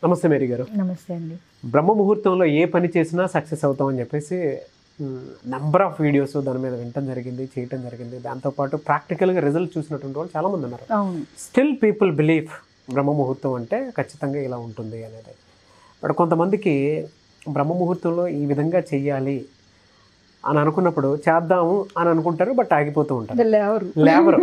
నమస్తే మేరీ గారు నమస్తే అండి బ్రహ్మ ముహూర్తంలో ఏ పని చేసినా సక్సెస్ అవుతామని చెప్పేసి నెంబర్ ఆఫ్ వీడియోస్ దాని మీద వినటం జరిగింది చేయటం జరిగింది దాంతోపాటు ప్రాక్టికల్గా రిజల్ట్ చూసినటువంటి వాళ్ళు చాలామంది ఉన్నారు అవును స్టిల్ పీపుల్ బిలీవ్ బ్రహ్మ ముహూర్తం అంటే ఖచ్చితంగా ఇలా ఉంటుంది అనేది బట్ కొంతమందికి బ్రహ్మ ముహూర్తంలో ఈ విధంగా చెయ్యాలి అని అనుకున్నప్పుడు చేద్దాము అని అనుకుంటారు బట్ ఆగిపోతూ ఉంటారు లేవరు లేబరు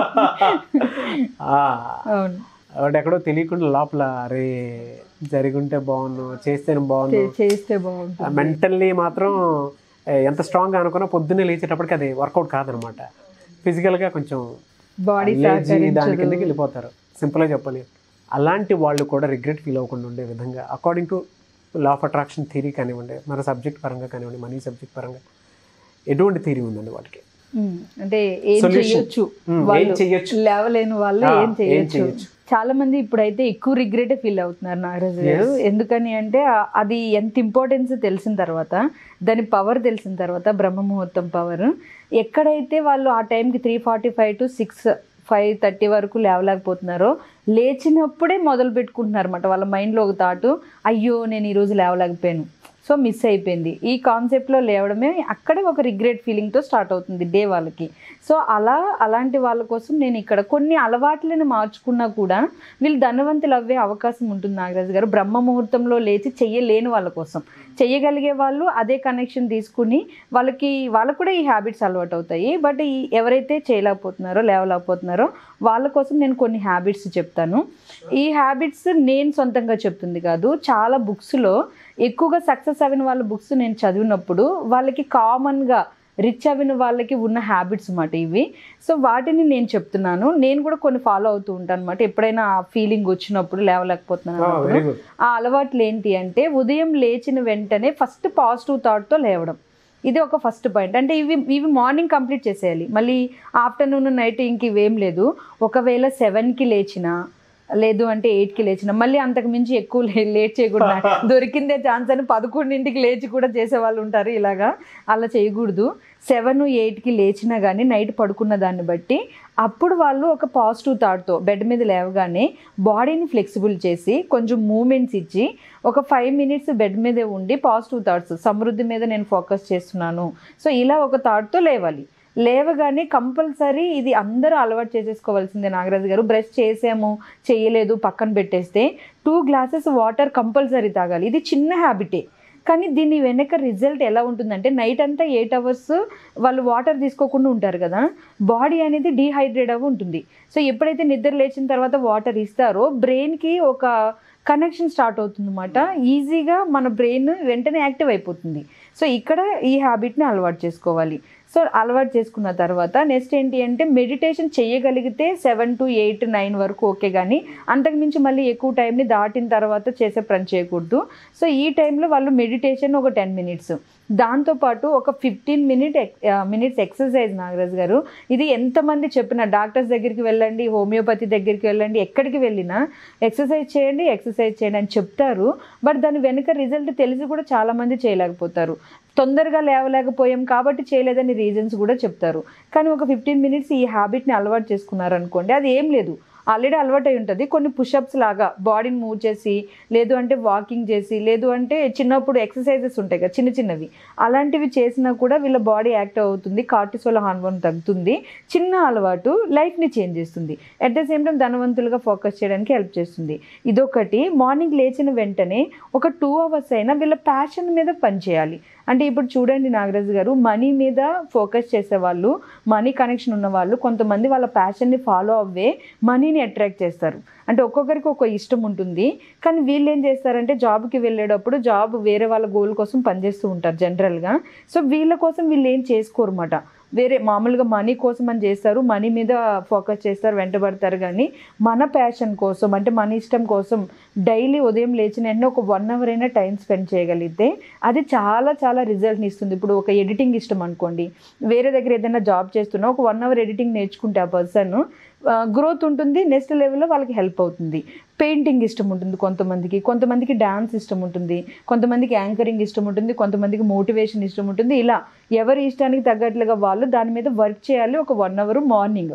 అవును వాడు ఎక్కడో తెలియకుండా లోపల అరే జరిగుంటే బాగున్ను చేస్తేనే బాగున్ను చే- చేస్తే బాగుంటుంది మెంటల్లీ మాత్రం ఏ, ఎంత స్ట్రాంగ్గా అనుకున్నా పొద్దున్నే లేచేటప్పటికి అది వర్కౌట్ కాదనమాట ఫిజికల్గా కొంచెం బాడీ లేజీ దాని కిందకి సహకరించదు వెళ్ళిపోతారు సింపుల్గా చెప్పాలి అలాంటి వాళ్ళు కూడా రిగ్రెట్ ఫీల్ అవ్వకుండా ఉండే విధంగా according to law of attraction theory కానివ్వండి మన సబ్జెక్ట్ పరంగా కానివ్వండి మనీ సబ్జెక్ట్ పరంగా ఎటువంటి థీరీ ఉందండి వాటికి ఉమ్, అంటే ఏం Solution. చెయ్యొచ్చు ఉమ్, ఏం వాళ్ళు చెయ్యొచ్చు లేవలేని వాళ్ళు ఆ, ఏం ఏం చేయొచ్చు చెయ్యొచ్చు. చాలా మంది ఇప్పుడైతే ఎక్కువ రిగ్రెట్ ఫీల్ అవుతున్నారు నాగరాజు గారు Yes. ఎందుకని అంటే ఆ- అది ఎంత ఇంపార్టెన్స్ తెలిసిన తర్వాత దాని పవర్ తెలిసిన తర్వాత బ్రహ్మ ముహూర్తం పవర్ ఎక్కడైతే వాళ్ళు ఆ టైంకి three forty five to six five thirty వరకు లేవలేకపోతున్నారో లేచినప్పుడే మొదలు పెట్టుకుంటున్నారు అనమాట వాళ్ళ మైండ్లో ఒక థాటు అయ్యో నేను ఈరోజు లేవలేకపోయాను సో మిస్ అయిపోయింది ఈ కాన్సెప్ట్లో లేవడమే అక్కడే ఒక రిగ్రెట్ ఫీలింగ్తో స్టార్ట్ అవుతుంది డే వాళ్ళకి సో అలా అలాంటి వాళ్ళ కోసం నేను ఇక్కడ కొన్ని అలవాట్లను మార్చుకున్నా కూడా వీళ్ళు ధనవంతులు అవ్వే అవకాశం ఉంటుంది నాగరాజు గారు బ్రహ్మ ముహూర్తంలో లేచి చెయ్యలేని వాళ్ళ కోసం చెయ్యగలిగే వాళ్ళు అదే కనెక్షన్ తీసుకుని వాళ్ళకి వాళ్ళకు కూడా ఈ హ్యాబిట్స్ అలవాటు అవుతాయి బట్ ఈ ఎవరైతే చేయలేకపోతున్నారో లేవలేకపోతున్నారో వాళ్ళ కోసం నేను కొన్ని హ్యాబిట్స్ చెప్తాను ఈ హ్యాబిట్స్ నేను సొంతంగా చెప్తుంది కాదు చాలా బుక్స్లో ఎక్కువగా సక్సెస్ అయిన వాళ్ళ బుక్స్ నేను చదివినప్పుడు వాళ్ళకి కామన్గా రిచ్ అవిన వాళ్ళకి ఉన్న హ్యాబిట్స్ అన్నమాట ఇవి సో వాటిని నేను చెప్తున్నాను నేను కూడా కొన్ని ఫాలో అవుతూ ఉంటాను అనమాట ఎప్పుడైనా ఆ ఫీలింగ్ వచ్చినప్పుడు లేవలేకపోతున్నాను అన్నప్పుడు వెరీ గుడ్ ఆ అలవాట్లు ఏంటి అంటే ఉదయం లేచిన వెంటనే ఫస్ట్ పాజిటివ్ థాట్తో లేవడం ఇది ఒక ఫస్ట్ పాయింట్ అంటే ఇవి ఇవి మార్నింగ్ కంప్లీట్ చేసేయాలి మళ్ళీ ఆఫ్టర్నూన్ నైట్ ఇంక ఇవేం లేదు ఒకవేళ సెవెన్కి లేచినా లేదు అంటే ఎయిట్కి లేచిన మళ్ళీ అంతకు మించి ఎక్కువ లే- లేట్ చేయకూడదు దొరికిందే ఛాన్స్ అని పదకొండింటికి లేచి కూడా చేసే వాళ్ళు ఉంటారు ఇలాగా అలా చేయకూడదు సెవెన్ ఎయిట్కి లేచినా కానీ నైట్ పడుకున్న దాన్ని బట్టి అప్పుడు వాళ్ళు ఒక పాజిటివ్ థాట్తో బెడ్ మీద లేవగానే బాడీని ఫ్లెక్సిబుల్ చేసి కొంచెం మూమెంట్స్ ఇచ్చి ఒక ఫైవ్ మినిట్స్ బెడ్ మీదే ఉండి పాజిటివ్ థాట్స్ సమృద్ధి మీద నేను ఫోకస్ చేస్తున్నాను సో ఇలా ఒక థాట్తో లేవాలి లేవగానే కంపల్సరీ ఇది అందరూ అలవాటు చేసేసుకోవాల్సిందే నాగరాజు గారు బ్రష్ చేసాము చేయలేదు పక్కన పెట్టేస్తే టూ గ్లాసెస్ వాటర్ కంపల్సరీ తాగాలి ఇది చిన్న హ్యాబిటే కానీ దీని వెనక రిజల్ట్ ఎలా ఉంటుందంటే నైట్ అంతా ఎయిట్ అవర్స్ వాళ్ళు వాటర్ తీసుకోకుండా ఉంటారు కదా బాడీ అనేది డీహైడ్రేట్ అవ్వ ఉంటుంది సో ఎప్పుడైతే నిద్ర లేచిన తర్వాత వాటర్ ఇస్తారో బ్రెయిన్కి ఒక కనెక్షన్ స్టార్ట్ అవుతుంది అనమాట ఈజీగా మన బ్రెయిన్ వెంటనే యాక్టివ్ అయిపోతుంది సో ఇక్కడ ఈ హ్యాబిట్ని అలవాటు చేసుకోవాలి సో అలవాటు చేసుకున్న తర్వాత నెక్స్ట్ ఏంటి అంటే మెడిటేషన్ చేయగలిగితే సెవెన్ టు ఎయిట్ నైన్ వరకు ఓకే కానీ అంతకుమించి మళ్ళీ ఎక్కువ టైంని దాటిన తర్వాత చేసే పని చేయకూడదు సో ఈ టైంలో వాళ్ళు మెడిటేషన్ ఒక టెన్ మినిట్స్ దాంతోపాటు ఒక fifteen minute minutes exercise Nagaraj గారు ఇది ఎంతమంది చెప్పిన డాక్టర్స్ దగ్గరికి వెళ్ళండి హోమియోపతి దగ్గరికి వెళ్ళండి ఎక్కడికి వెళ్ళినా ఎక్సర్సైజ్ చేయండి ఎక్సర్సైజ్ చేయండి అని చెప్తారు బట్ దాని వెనుక రిజల్ట్ తెలిసి కూడా చాలామంది చేయలేకపోతారు తొందరగా లేవలేకపోయాం కాబట్టి చేయలేదని రీజన్స్ కూడా చెప్తారు కానీ ఒక ఫిఫ్టీన్ మినిట్స్ ఈ హ్యాబిట్ని అలవాటు చేసుకున్నారనుకోండి అది ఏం లేదు ఆల్రెడీ అలవాటు అయి ఉంటుంది కొన్ని పుషప్స్ లాగా బాడీని మూవ్ చేసి లేదు అంటే వాకింగ్ చేసి లేదు అంటే చిన్నప్పుడు ఎక్సర్సైజెస్ ఉంటాయి కదా చిన్న చిన్నవి అలాంటివి చేసినా కూడా వీళ్ళ బాడీ యాక్టివ్ అవుతుంది కార్టిసోల్ హార్మోన్ తగ్గుతుంది చిన్న అలవాటు లైఫ్ని చేంజ్ చేస్తుంది అట్ ద సేమ్ టైం ధనవంతులుగా ఫోకస్ చేయడానికి హెల్ప్ చేస్తుంది ఇదొకటి మార్నింగ్ లేచిన వెంటనే ఒక టూ అవర్స్ అయినా వీళ్ళ ప్యాషన్ మీద పనిచేయాలి అంటే ఇప్పుడు చూడండి నాగరాజు గారు మనీ మీద ఫోకస్ చేసే వాళ్ళు మనీ కనెక్షన్ ఉన్న వాళ్ళు కొంతమంది వాళ్ళ ప్యాషన్ని ఫాలో అవ్వే మనీని అట్రాక్ట్ చేస్తారు అంటే ఒక్కొక్కరికి ఒక ఇష్టం ఉంటుంది కానీ వీళ్ళు ఏం చేస్తారంటే జాబ్కి వెళ్ళేటప్పుడు జాబ్ వేరే వాళ్ళ గోల్ కోసం పనిచేస్తూ ఉంటారు జనరల్గా సో వీళ్ళ కోసం వీళ్ళు ఏం చేసుకోరన్నమాట వేరే మామూలుగా మనీ కోసం అని చేస్తారు మనీ మీద ఫోకస్ చేస్తారు వెంటబడతారు కానీ మన ప్యాషన్ కోసం అంటే మన ఇష్టం కోసం డైలీ ఉదయం లేచిన వెంటనే ఒక వన్ అవర్ అయినా టైం స్పెండ్ చేయగలిగితే అది చాలా చాలా రిజల్ట్ని ఇస్తుంది ఇప్పుడు ఒక ఎడిటింగ్ ఇష్టం అనుకోండి వేరే దగ్గర ఏదైనా జాబ్ చేస్తున్నా ఒక వన్ అవర్ ఎడిటింగ్ నేర్చుకుంటే ఆ పర్సన్ గ్రోత్ ఉంటుంది నెక్స్ట్ లెవెల్లో వాళ్ళకి హెల్ప్ అవుతుంది పెయింటింగ్ ఇష్టం ఉంటుంది కొంతమందికి కొంతమందికి డ్యాన్స్ ఇష్టం ఉంటుంది కొంతమందికి యాంకరింగ్ ఇష్టం ఉంటుంది కొంతమందికి మోటివేషన్ ఇష్టం ఉంటుంది ఇలా ఎవరి ఇష్టానికి తగ్గట్లుగా వాళ్ళు దాని మీద వర్క్ చేయాలి ఒక వన్ అవర్ మార్నింగ్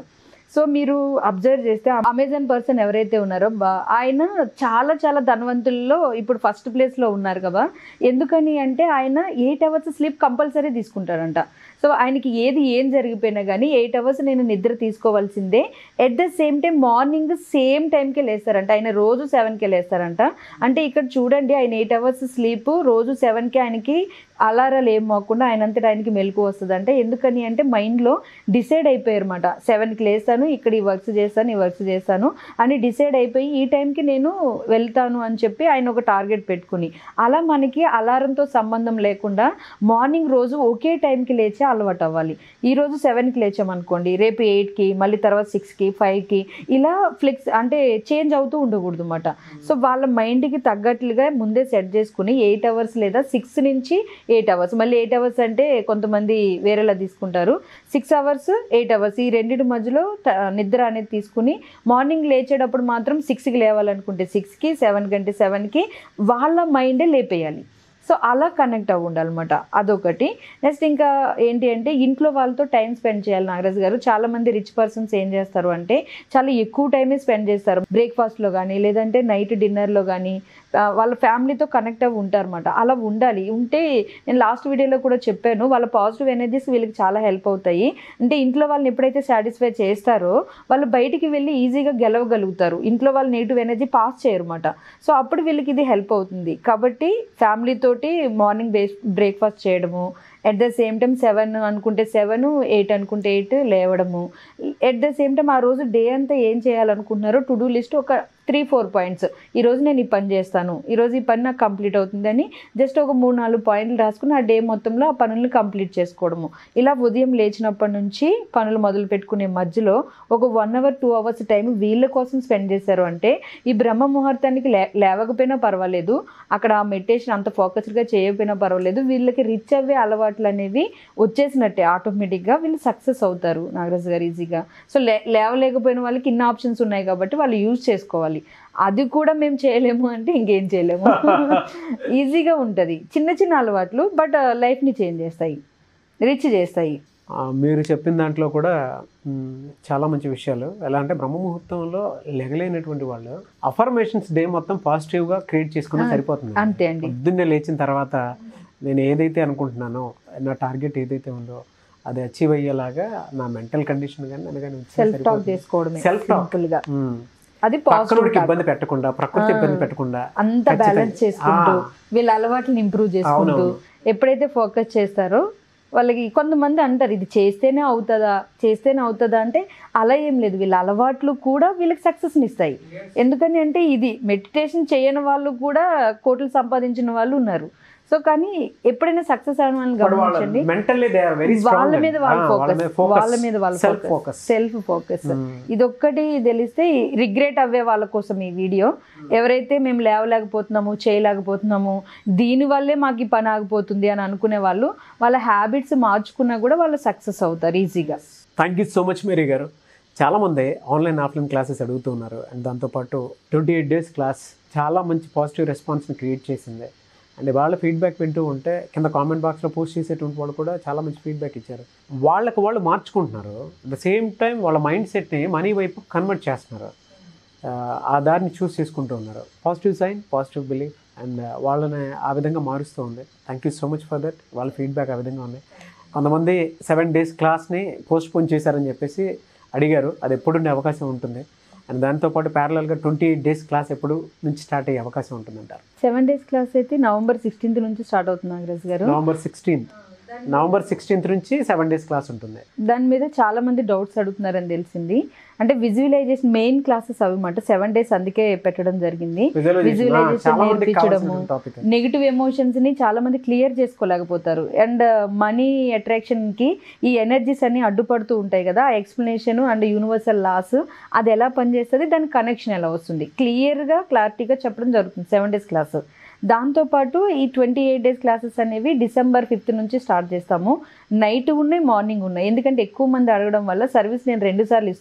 సో మీరు అబ్జర్వ్ చేస్తే అమెజాన్ పర్సన్ ఎవరైతే ఉన్నారో బా- ఆయన చాలా చాలా ధనవంతుల్లో ఇప్పుడు ఫస్ట్ ప్లేస్లో ఉన్నారు కదా ఎందుకని అంటే ఆయన ఎయిట్ అవర్స్ స్లీప్ కంపల్సరీ తీసుకుంటారంట సో ఆయనకి ఏది ఏం జరిగిపోయినా కానీ ఎయిట్ అవర్స్ నేను నిద్ర తీసుకోవాల్సిందే at the same time morning same టైంకే లేస్తారంట ఆయన రోజు సెవెన్కే లేస్తారంట అంటే ఇక్కడ చూడండి ఆయన ఎయిట్ అవర్స్ స్లీప్ రోజు సెవెన్కి ఆయనకి అలారాలు ఏం మోకుండా ఆయనంతటా ఆయనకి మెలకు వస్తుంది అంటే ఎందుకని అంటే మైండ్లో డిసైడ్ అయిపోయారు అనమాట సెవెన్కి లేస్తాను ఇక్కడ ఈ వర్క్స్ చేస్తాను ఈ వర్క్స్ చేస్తాను అని డిసైడ్ అయిపోయి ఈ టైంకి నేను వెళ్తాను అని చెప్పి ఆయన ఒక టార్గెట్ పెట్టుకుని అలా మనకి అలారంతో సంబంధం లేకుండా మార్నింగ్ రోజు ఒకే టైంకి లేచే అలవాటు అవ్వాలి ఈ రోజు సెవెన్కి లేచామనుకోండి రేపు ఎయిట్కి మళ్ళీ తర్వాత సిక్స్కి ఫైవ్కి ఇలా ఫ్లెక్స్ అంటే చేంజ్ అవుతూ ఉండకూడదు అనమాట సో వాళ్ళ మైండ్కి తగ్గట్లుగా ముందే సెట్ చేసుకుని ఎయిట్ అవర్స్ లేదా సిక్స్ నుంచి ఎయిట్ అవర్స్ మళ్ళీ ఎయిట్ అవర్స్ అంటే కొంతమంది వేరేలా తీసుకుంటారు సిక్స్ అవర్స్ ఎయిట్ అవర్స్ ఈ రెండింటి మధ్యలో ట- నిద్ర అనేది తీసుకుని మార్నింగ్ లేచేటప్పుడు మాత్రం సిక్స్కి లేవాలనుకుంటే సిక్స్కి సెవెన్ కంటే సెవెన్కి వాళ్ళ మైండే లేపేయాలి సో అలా కనెక్ట్ అవ్వ ఉండాలన్నమాట అదొకటి నెక్స్ట్ ఇంకా ఏంటి అంటే ఇంట్లో వాళ్ళతో టైం స్పెండ్ చేయాలి నాగరాజ్ గారు చాలా మంది రిచ్ పర్సన్స్ ఏం చేస్తారు అంటే చాలా ఎక్కువ టైమే స్పెండ్ చేస్తారు బ్రేక్ఫాస్ట్లో కానీ లేదంటే నైట్ డిన్నర్లో కానీ వాళ్ళ ఫ్యామిలీతో కనెక్ట్ అవ్వి ఉంటారన్నమాట అలా ఉండాలి ఉంటే నేను లాస్ట్ వీడియోలో కూడా చెప్పాను వాళ్ళ పాజిటివ్ ఎనర్జీస్ వీళ్ళకి చాలా హెల్ప్ అవుతాయి అంటే ఇంట్లో వాళ్ళని ఎప్పుడైతే సాటిస్ఫై చేస్తారో వాళ్ళు బయటికి వెళ్ళి ఈజీగా గెలవగలుగుతారు ఇంట్లో వాళ్ళు నెగిటివ్ ఎనర్జీ పాస్ చేయరు అనమాట సో అప్పుడు వీళ్ళకి ఇది హెల్ప్ అవుతుంది కాబట్టి ఫ్యామిలీ తోటి మార్నింగ్ బ్రేక్ఫాస్ట్ చేయడము at the same time seven అనుకుంటే సెవెన్ ఎయిట్ అనుకుంటే ఎయిట్ లేవడము ఎట్ ద సేమ్ టైం ఆ రోజు డే అంతా ఏం చేయాలనుకుంటున్నారో టు డూ లిస్ట్ ఒక త్రీ ఫోర్ పాయింట్స్ ఈరోజు నేను ఈ పని చేస్తాను ఈరోజు ఈ పని నాకు కంప్లీట్ అవుతుందని జస్ట్ ఒక మూడు నాలుగు పాయింట్లు రాసుకుని ఆ డే మొత్తంలో ఆ పనులను కంప్లీట్ చేసుకోవడము ఇలా ఉదయం లేచినప్పటి నుంచి పనులు మొదలు పెట్టుకునే మధ్యలో ఒక one hour two hours time వీళ్ళ కోసం స్పెండ్ చేశారు అంటే ఈ బ్రహ్మ ముహూర్తానికి లే లేవకపోయినా పర్వాలేదు అక్కడ ఆ మెడిటేషన్ అంత ఫోకస్డ్గా చేయకపోయినా పర్వాలేదు వీళ్ళకి రిచ్ అవ్వే అలవాట్లు అనేవి వచ్చేసినట్టే ఆటోమేటిక్గా వీళ్ళు సక్సెస్ అవుతారు నాగరాజు గారు ఈజీగా సో లే లేవలేకపోయిన వాళ్ళకి ఇన్ని ఆప్షన్స్ ఉన్నాయి కాబట్టి వాళ్ళు యూజ్ చేసుకోవాలి అది కూడా మేము చేయలేము అంటే ఇంకేం చేయలేము ఈజీగా ఉంటుంది చిన్న చిన్న అలవాట్లు బట్ లైఫ్ని చేంజ్ చేస్తాయి రిచ్ చేస్తాయి ఆ, మీరు చెప్పిన దాంట్లో కూడా మ్, చాలా మంచి విషయాలు ఎలా అంటే బ్రహ్మ ముహూర్తంలో లెగలేనటువంటి వాళ్ళు అఫర్మేషన్స్ డే మొత్తం పాజిటివ్గా క్రియేట్ చేసుకున్నా సరిపోతుంది అంతే అండి పొద్దున్నే లేచిన తర్వాత నేను ఏదైతే అనుకుంటున్నానో నా టార్గెట్ ఏదైతే ఉందో అది అచీవ్ అయ్యేలాగా నా మెంటల్ కండిషన్ కానీ నన్ను కానీ ఉంచితే సెల్ఫ్ టాక్ సరిపోతుంది. చేసుకోవడమే Self talk. సింపుల్ గా మ్. అది పక్కనోడికి పాజిటివ్ ఇబ్బంది పెట్టకుండా ప్రకృతి ఇబ్బంది పెట్టకుండా అంత ఖచ్చితంగా. బ్యాలెన్స్ చేసుకుంటూ ఆ. వీళ్ళ అలవాట్లను ఇంప్రూవ్ చేసుకుంటూ అవునవును. ఎప్పుడైతే ఫోకస్ చేస్తారో వాళ్ళకి కొంతమంది అంటారు ఇది చేస్తేనే అవుతుందా చేస్తేనే అవుతుందా అంటే అలా ఏం లేదు వీళ్ళ అలవాట్లు కూడా వీళ్ళకి సక్సెస్ని ఇస్తాయి ఎందుకని అంటే ఇది మెడిటేషన్ చేయని వాళ్ళు కూడా కోట్లు సంపాదించిన వాళ్ళు ఉన్నారు సో కానీ ఎప్పుడైనా సక్సెస్ అయిన వాళ్ళని గమనించండి మెంటల్లీ దే ఆర్ వెరీ వాళ్ళ మీద వాళ్ళ ఫోకస్ వాళ్ళ మీద వాళ్ళ self focus focus self focus ఇదొక్కటి తెలిస్తే రిగ్రెట్ అవ్వే వాళ్ళ కోసం ఈ వీడియో ఎవరైతే మేము లేవలేకపోతున్నాము చేయలేకపోతున్నాము దీని వల్లే మాకు ఈ పని ఆగిపోతుంది అని అనుకునే వాళ్ళు వాళ్ళ హ్యాబిట్స్ మార్చుకున్నా కూడా వాళ్ళు సక్సెస్ అవుతారు ఈజీగా thank you so much Mary గారు చాలామంది ఆన్లైన్ ఆఫ్లైన్ క్లాసెస్ అడుగుతున్నారు అండ్ దాంతోపాటు ట్వంటీ ఎయిట్ డేస్ క్లాస్ చాలా మంచి పాజిటివ్ రెస్పాన్స్ని క్రియేట్ చేసింది అండ్ వాళ్ళ ఫీడ్బ్యాక్ వింటూ ఉంటే కింద కామెంట్ బాక్స్లో పోస్ట్ చేసేటువంటి వాళ్ళు కూడా చాలా మంచి ఫీడ్బ్యాక్ ఇచ్చారు వాళ్ళకు వాళ్ళు మార్చుకుంటున్నారు ద సేమ్ టైం వాళ్ళ మైండ్ సెట్ని మనీ వైపు కన్వర్ట్ చేస్తున్నారు ఆ, ఆ దారిని చూస్ చేసుకుంటూ ఉన్నారు positive sign positive belief and వాళ్ళని ఆ విధంగా మారుస్తూ ఉంది thank you so much for that వాళ్ళ ఫీడ్బ్యాక్ ఆ విధంగా ఉంది కొంతమంది సెవెన్ డేస్ క్లాస్ని పోస్ట్ పోన్ చేశారని చెప్పేసి అడిగారు అది ఎప్పుడు ఉండే అవకాశం ఉంటుంది అండ్ దాంతోపాటు ప్యారలల్గా ట్వంటీ ఎయిట్ డేస్ క్లాస్ ఎప్పుడు నుంచి స్టార్ట్ అయ్యే అవకాశం ఉంటుందంటారు సెవెన్ డేస్ క్లాస్ అయితే నవంబర్ సిక్స్టీన్త్ నుంచి స్టార్ట్ అవుతుంది నాగరాజ్ గారు నవంబర్ సిక్స్టీన్త్ నవంబర్ సిక్స్టీన్త్ నుంచి సెవెన్ డేస్ క్లాస్ ఉంటుంది దాని మీద చాలా మంది డౌట్స్ అడుగుతున్నారని తెలిసింది అంటే విజువలైజేషన్ మెయిన్ క్లాసెస్ అవి అన్నమాట సెవెన్ డేస్ అందుకే పెట్టడం జరిగింది Visualization చాలా మందికి నేర్పించడము. కావాల్సిన టాపిక్ నెగిటివ్ ఎమోషన్స్ ని చాలా మంది క్లియర్ చేసుకోలేకపోతారు అండ్ మనీ అట్రాక్షన్ కి ఈ ఎనర్జీస్ అన్ని అడ్డుపడుతూ ఉంటాయి కదా ఆ ఎక్స్ప్లెనేషన్ అండ్ యూనివర్సల్ లాస్ అది ఎలా పనిచేస్తుంది దాని కనెక్షన్ ఎలా వస్తుంది క్లియర్ గా క్లారిటీగా చెప్పడం జరుగుతుంది సెవెన్ డేస్ క్లాస్ దాంతోపాటు ఈ ట్వంటీ ఎయిట్ డేస్ క్లాసెస్ అనేవి డిసెంబర్ ఫిఫ్త్ నుంచి స్టార్ట్ చేస్తాము నైట్ ఉన్నాయి మార్నింగ్ ఉన్నాయి ఎందుకంటే ఎక్కువ మంది అడగడం వల్ల సర్వీస్ నేను రెండు సార్లు ఇస్తున్నా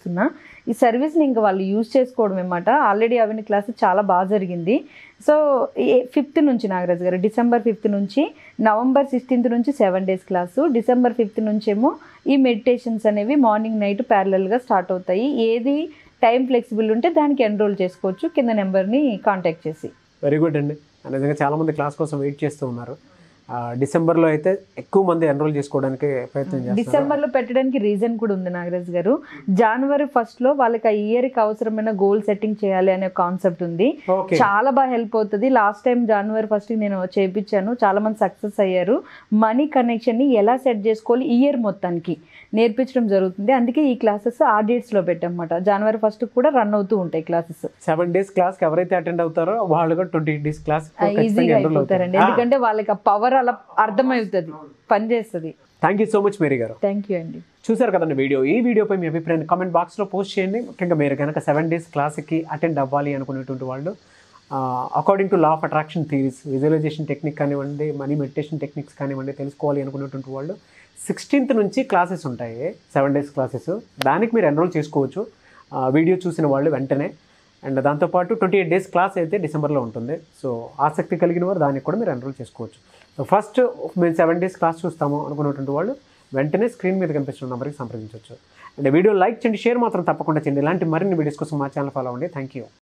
ఈ సర్వీస్ని ఇంకా వాళ్ళు యూజ్ చేసుకోవడం అనమాట ఆల్రెడీ అవన్నీ క్లాసెస్ చాలా బాగా జరిగింది సో ఫిఫ్త్ నుంచి నాగరాజ్ గారు డిసెంబర్ ఫిఫ్త్ నుంచి నవంబర్ సిక్స్టీన్త్ నుంచి seven days class December fifth నుంచేమో ఈ మెడిటేషన్స్ అనేవి మార్నింగ్ నైట్ ప్యారలల్గా స్టార్ట్ అవుతాయి ఏది టైం ఫ్లెక్సిబుల్ ఉంటే దానికి ఎన్రోల్ చేసుకోవచ్చు కింద నెంబర్ని కాంటాక్ట్ చేసి వెరీ గుడ్ అండి నిజంగా చాలామంది క్లాస్ కోసం వెయిట్ చేస్తూ ఉన్నారు ఆ, డిసెంబర్లో అయితే ఎక్కువ మంది ఎన్రోల్ చేసుకోవడానికి ప్రయత్నం చేస్తారు డిసెంబర్లో పెట్టడానికి రీజన్ కూడా ఉంది నాగరాజ్ గారు జనవరి ఫస్ట్లో వాళ్ళకి ఆ ఇయర్కి అవసరమైన గోల్ సెట్టింగ్ చేయాలి అనే కాన్సెప్ట్ ఉంది ఓకే చాలా బాగా హెల్ప్ అవుతుంది లాస్ట్ టైం జనవరి ఫస్ట్ నేను చేయించాను చాలా మంది సక్సెస్ అయ్యారు మనీ కనెక్షన్ని ఎలా సెట్ చేసుకోవాలి ఇయర్ మొత్తానికి నేర్పించడం జరుగుతుంది అందుకే ఈ క్లాసెస్ ఆ డేట్స్లో పెట్టామన్నమాట జనవరి ఫస్ట్ కూడా రన్ అవుతూ ఉంటాయి క్లాసెస్ సెవెన్ డేస్ క్లాస్కి ఎవరైతే అటెండ్ అవుతారో వాళ్ళు కూడా ట్వంటీ డేస్ క్లాస్ ఈజీగా అయిపోతారండి ఎందుకంటే వాళ్ళకి ఆ పవర్ అలా అర్థమవుతుంది పనిచేస్తుంది thank you so much Mary గారు థ్యాంక్ యూ అండి చూసారు కదండి వీడియో ఈ వీడియోపై మీ అభిప్రాయాన్ని కామెంట్ బాక్స్లో పోస్ట్ చేయండి ముఖ్యంగా మీరు కనుక సెవెన్ డేస్ క్లాస్కి అటెండ్ అవ్వాలి అనుకునేటువంటి వాళ్ళు according to law of attraction theories visualization technique కానివ్వండి మనీ మెడిటేషన్ టెక్నిక్స్ కానివ్వండి తెలుసుకోవాలి అనుకునేటువంటి వాళ్ళు సిక్స్టీన్త్ నుంచి క్లాసెస్ ఉంటాయి సెవెన్ డేస్ క్లాసెస్ దానికి మీరు ఎన్రోల్ చేసుకోవచ్చు ఆ, వీడియో చూసిన వాళ్ళు వెంటనే అండ్ దాంతోపాటు ట్వంటీ ఎయిట్ డేస్ క్లాస్ అయితే డిసెంబర్లో ఉంటుంది సో ఆసక్తి కలిగిన వారు దానికి కూడా మీరు ఎన్రోల్ చేసుకోవచ్చు సో ఫస్ట్ మేము సెవెన్ డేస్ క్లాస్ చూస్తాము అనుకున్నటువంటి వాళ్ళు వెంటనే స్క్రీన్ మీద కనిపిస్తున్న నెంబర్కి సంప్రదించవచ్చు అండ్ వీడియో లైక్ చేయండి షేర్ మాత్రం తప్పకుండా చేయండి ఇలాంటి మరిన్ని వీడియోస్ కోసం మా ఛానల్ ఫాలో అవ్వండి థ్యాంక్ యూ